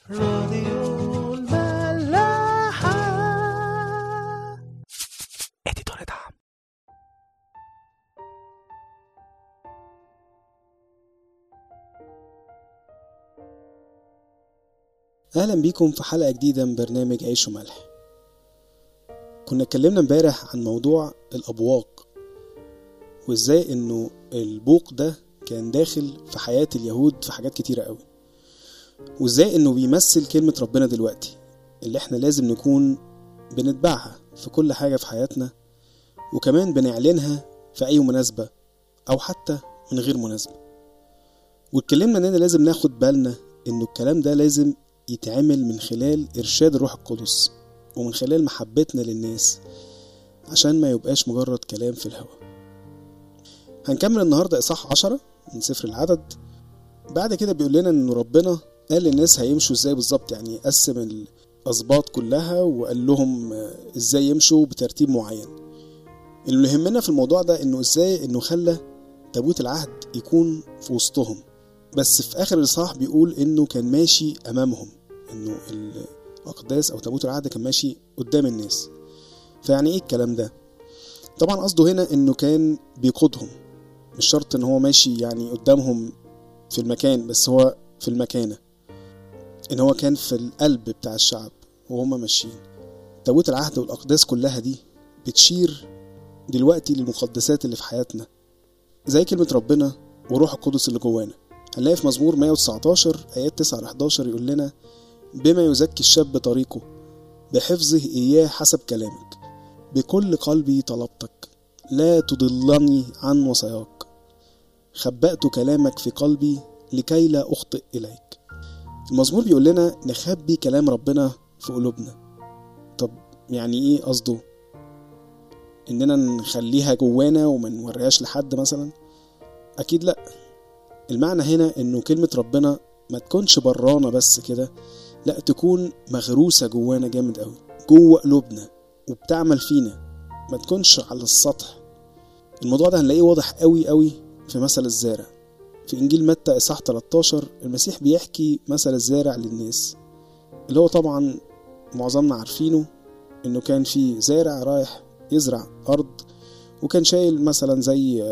راديو الملاحة اديتور دعم أهلا بيكم في حلقة جديدة من برنامج عيش وملح كنا اتكلمنا امبارح عن موضوع الأبواق وازاي انه البوق ده كان داخل في حياة اليهود في حاجات كتيرة قوي وازاي انه بيمثل كلمة ربنا دلوقتي اللي احنا لازم نكون بنتبعها في كل حاجة في حياتنا وكمان بنعلنها في أي مناسبة أو حتى من غير مناسبة واتكلمنا اننا لازم ناخد بالنا انه الكلام ده لازم يتعمل من خلال إرشاد الروح القدس ومن خلال محبتنا للناس عشان ما يبقاش مجرد كلام في الهوا هنكمل النهاردة إصحاح عشرة من سفر العدد بعد كده بيقول لنا إن ربنا قال للناس هيمشوا إزاي بالظبط يعني قسم الأسباط كلها وقال لهم إزاي يمشوا بترتيب معين اللي يهمنا في الموضوع ده إنه إزاي إنه خلى تابوت العهد يكون في وسطهم بس في آخر الإصحاح بيقول إنه كان ماشي أمامهم إنه الأقداس أو تابوت العهد كان ماشي قدام الناس فيعني إيه الكلام ده؟ طبعا قصده هنا إنه كان بيقودهم مش شرط إن هو ماشي يعني قدامهم في المكان بس هو في المكانة إن هو كان في القلب بتاع الشعب وهم ماشيين تابوت العهد والأقداس كلها دي بتشير دلوقتي للمقدسات اللي في حياتنا زي كلمة ربنا وروح القدس اللي جوانا هنلاقي في مزمور 119 آيات 9 ل 11 يقول لنا بما يزكي الشاب طريقه بحفظه إياه حسب كلامك بكل قلبي طلبتك لا تضلني عن وصاياك خبأت كلامك في قلبي لكي لا أخطئ إليك المزمور بيقول لنا نخبي كلام ربنا في قلوبنا طب يعني إيه قصده إننا نخليها جوانا وما نوريهاش لحد مثلا أكيد لأ المعنى هنا إنه كلمة ربنا ما تكونش برانا بس كده لا تكون مغروسة جوانا جامد قوي جوه قلوبنا وبتعمل فينا ما تكونش على السطح الموضوع ده هنلاقيه واضح قوي قوي في مثل الزارع في إنجيل متى إصحاح 13 المسيح بيحكي مثل الزارع للناس اللي هو طبعا معظمنا عارفينه إنه كان في زارع رايح يزرع أرض وكان شايل مثلا زي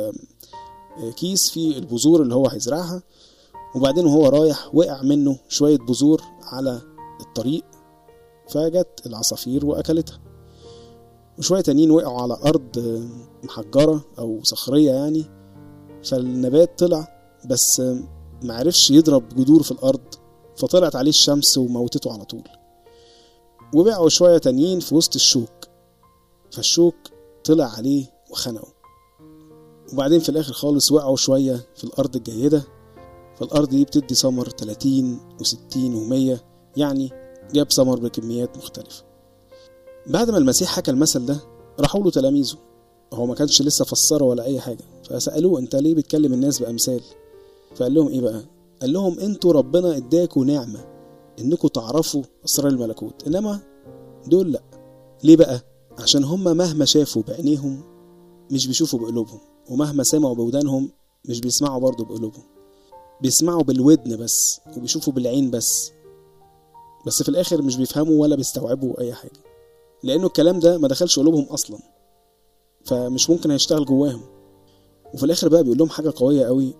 كيس فيه البذور اللي هو هيزرعها وبعدين وهو رايح وقع منه شوية بذور على الطريق فجت العصافير وأكلتها وشوية تانيين وقعوا على أرض محجرة أو صخرية يعني فالنبات طلع بس معرفش يضرب جذور في الأرض فطلعت عليه الشمس وموتته على طول وبقعوا شوية تانيين في وسط الشوك فالشوك طلع عليه وخنقه وبعدين في الآخر خالص وقعوا شوية في الأرض الجيدة فالأرض دي بتدي ثمر 30 و60 و100 يعني جاب ثمر بكميات مختلفة بعد ما المسيح حكى المثل ده راحوا له تلاميذه هو ما كانش لسه فسره ولا أي حاجة فسألوه أنت ليه بتكلم الناس بأمثال فقال لهم إيه بقى قال لهم أنتوا ربنا إداكوا نعمة إنكوا تعرفوا أسرار الملكوت إنما دول لأ ليه بقى عشان هما مهما شافوا بعينيهم مش بيشوفوا بقلوبهم ومهما سمعوا بودانهم مش بيسمعوا برضه بقلوبهم بيسمعوا بالودن بس وبيشوفوا بالعين بس بس في الاخر مش بيفهموا ولا بيستوعبوا اي حاجه لانه الكلام ده ما دخلش قلوبهم اصلا فمش ممكن هيشتغل جواهم وفي الاخر بقى بيقول لهم حاجه قويه قوي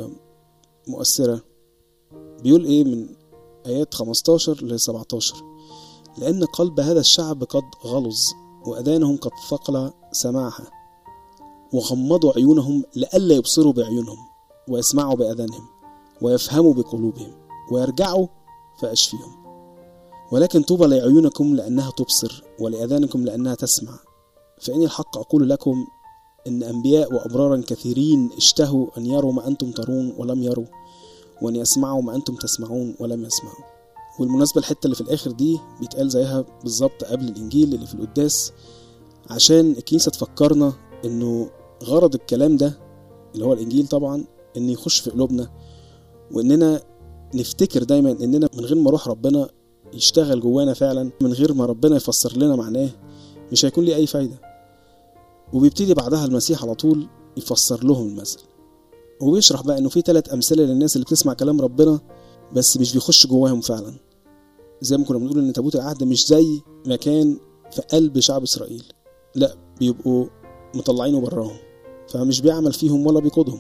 ومؤثره بيقول ايه من ايات 15 ل 17 لان قلب هذا الشعب قد غلظ واذانهم قد ثقل سماعها وغمضوا عيونهم لئلا يبصروا بعيونهم ويسمعوا باذانهم ويفهموا بقلوبهم ويرجعوا فأشفيهم ولكن طوبى لعيونكم لأنها تبصر ولأذانكم لأنها تسمع فإني الحق أقول لكم إن أنبياء وأبرارا كثيرين اشتهوا أن يروا ما أنتم ترون ولم يروا وأن يسمعوا ما أنتم تسمعون ولم يسمعوا والمناسبة الحتة اللي في الآخر دي بيتقال زيها بالظبط قبل الإنجيل اللي في القداس عشان الكنيسة تفكرنا إنه غرض الكلام ده اللي هو الإنجيل طبعا إن يخش في قلوبنا واننا نفتكر دايما اننا من غير ما روح ربنا يشتغل جوانا فعلا من غير ما ربنا يفسر لنا معناه مش هيكون ليه اي فايده وبيبتدي بعدها المسيح على طول يفسر لهم المثل وبيشرح بقى انه في ثلاث امثله للناس اللي بتسمع كلام ربنا بس مش بيخش جواهم فعلا زي ما كنا بنقول ان تابوت العهد مش زي ما كان في قلب شعب اسرائيل لا بيبقوا مطلعينه براهم فمش بيعمل فيهم ولا بيقودهم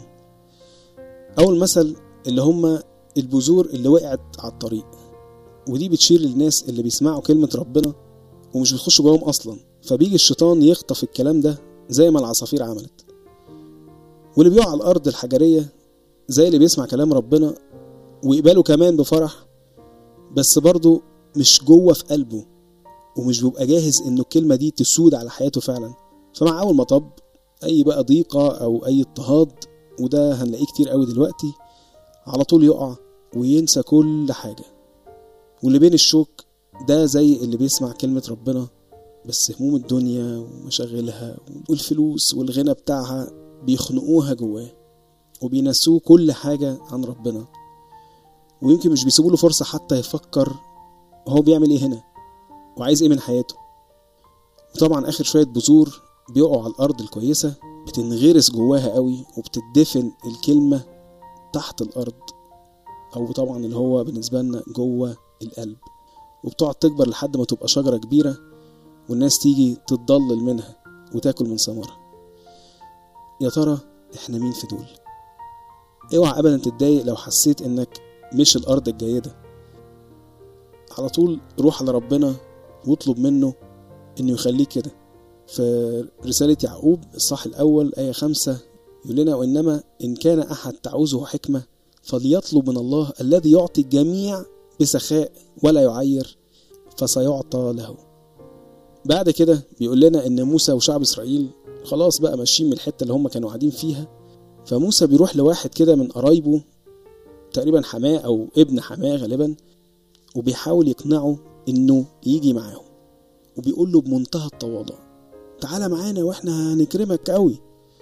اول مثل اللي هم البذور اللي وقعت على الطريق ودي بتشير للناس اللي بيسمعوا كلمة ربنا ومش بيخشوا جواهم أصلا فبيجي الشيطان يخطف الكلام ده زي ما العصافير عملت واللي بيقع على الأرض الحجرية زي اللي بيسمع كلام ربنا ويقبله كمان بفرح بس برضه مش جوه في قلبه ومش بيبقى جاهز انه الكلمة دي تسود على حياته فعلا فمع أول مطب أي بقى ضيقة أو أي اضطهاد وده هنلاقيه كتير قوي دلوقتي على طول يقع وينسى كل حاجة واللي بين الشوك ده زي اللي بيسمع كلمة ربنا بس هموم الدنيا ومشاغلها والفلوس والغنى بتاعها بيخنقوها جواه وبينسوه كل حاجة عن ربنا ويمكن مش بيسيبوا له فرصة حتى يفكر هو بيعمل ايه هنا وعايز ايه من حياته وطبعا اخر شوية بذور بيقعوا على الارض الكويسة بتنغرس جواها قوي وبتدفن الكلمة تحت الارض او طبعا اللي هو بالنسبة لنا جوه القلب وبتقعد تكبر لحد ما تبقى شجرة كبيرة والناس تيجي تتضلل منها وتاكل من ثمرها يا ترى احنا مين في دول اوعى ابدا تتضايق لو حسيت انك مش الارض الجيدة على طول روح على ربنا واطلب منه انه يخليك كده في رسالة يعقوب الصح الأول آية خمسة يقول لنا وإنما إن كان أحد تعوزه حكمة فليطلب من الله الذي يعطي الجميع بسخاء ولا يعير فسيعطى له بعد كده بيقول لنا ان موسى وشعب اسرائيل خلاص بقى ماشيين من الحته اللي هم كانوا قاعدين فيها فموسى بيروح لواحد كده من قرايبه تقريبا حماه او ابن حماه غالبا وبيحاول يقنعه انه يجي معاهم وبيقول له بمنتهى التواضع تعالى معانا واحنا هنكرمك قوي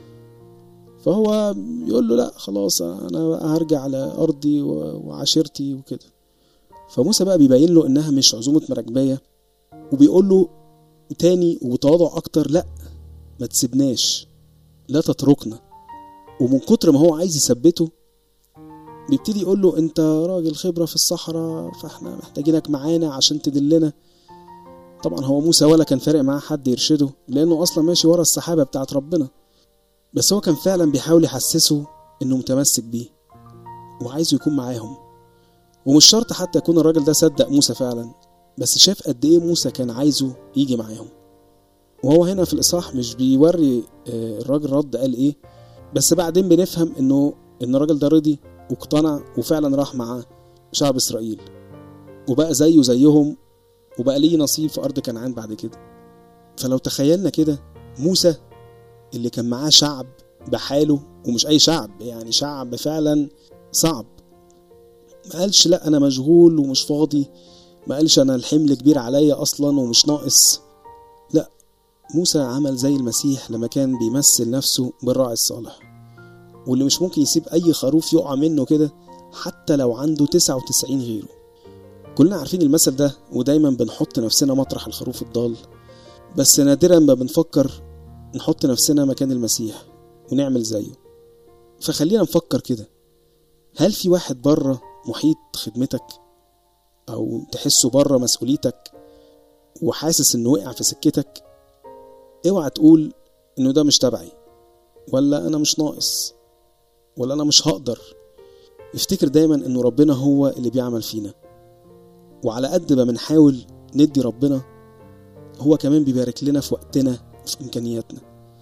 فهو يقول له لا خلاص انا هرجع لارضي وعشيرتي وكده فموسى بقى بيبين له انها مش عزومه مراكبيه وبيقول له تاني وبتواضع اكتر لا ما تسيبناش لا تتركنا ومن كتر ما هو عايز يثبته بيبتدي يقول له انت راجل خبرة في الصحراء فاحنا محتاجينك معانا عشان تدلنا طبعا هو موسى ولا كان فارق معاه حد يرشده لانه اصلا ماشي ورا السحابة بتاعت ربنا بس هو كان فعلا بيحاول يحسسه انه متمسك بيه وعايزه يكون معاهم ومش شرط حتى يكون الراجل ده صدق موسى فعلا بس شاف قد ايه موسى كان عايزه يجي معاهم وهو هنا في الاصحاح مش بيوري الراجل رد قال ايه بس بعدين بنفهم انه ان الراجل ده رضي واقتنع وفعلا راح مع شعب اسرائيل وبقى زيه زيهم وبقى ليه نصيب في ارض كنعان بعد كده فلو تخيلنا كده موسى اللي كان معاه شعب بحاله ومش اي شعب يعني شعب فعلا صعب ما قالش لا انا مشغول ومش فاضي ما قالش انا الحمل كبير عليا اصلا ومش ناقص لا موسى عمل زي المسيح لما كان بيمثل نفسه بالراعي الصالح واللي مش ممكن يسيب اي خروف يقع منه كده حتى لو عنده 99 غيره كلنا عارفين المثل ده ودايما بنحط نفسنا مطرح الخروف الضال بس نادرا ما بنفكر نحط نفسنا مكان المسيح ونعمل زيه فخلينا نفكر كده هل في واحد بره محيط خدمتك او تحسه بره مسؤوليتك وحاسس انه وقع في سكتك اوعى تقول انه ده مش تبعي ولا انا مش ناقص ولا انا مش هقدر افتكر دايما انه ربنا هو اللي بيعمل فينا وعلى قد ما بنحاول ندي ربنا هو كمان بيبارك لنا في وقتنا وفي امكانياتنا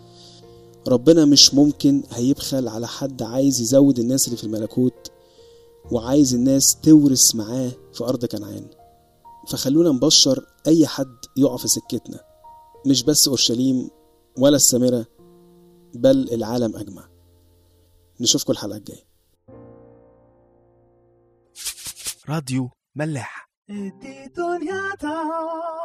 ربنا مش ممكن هيبخل على حد عايز يزود الناس اللي في الملكوت وعايز الناس تورث معاه في أرض كنعان فخلونا نبشر أي حد يقع في سكتنا مش بس أورشليم ولا السامرة بل العالم أجمع نشوفكم الحلقة الجاية راديو ملاح دي دنيا تا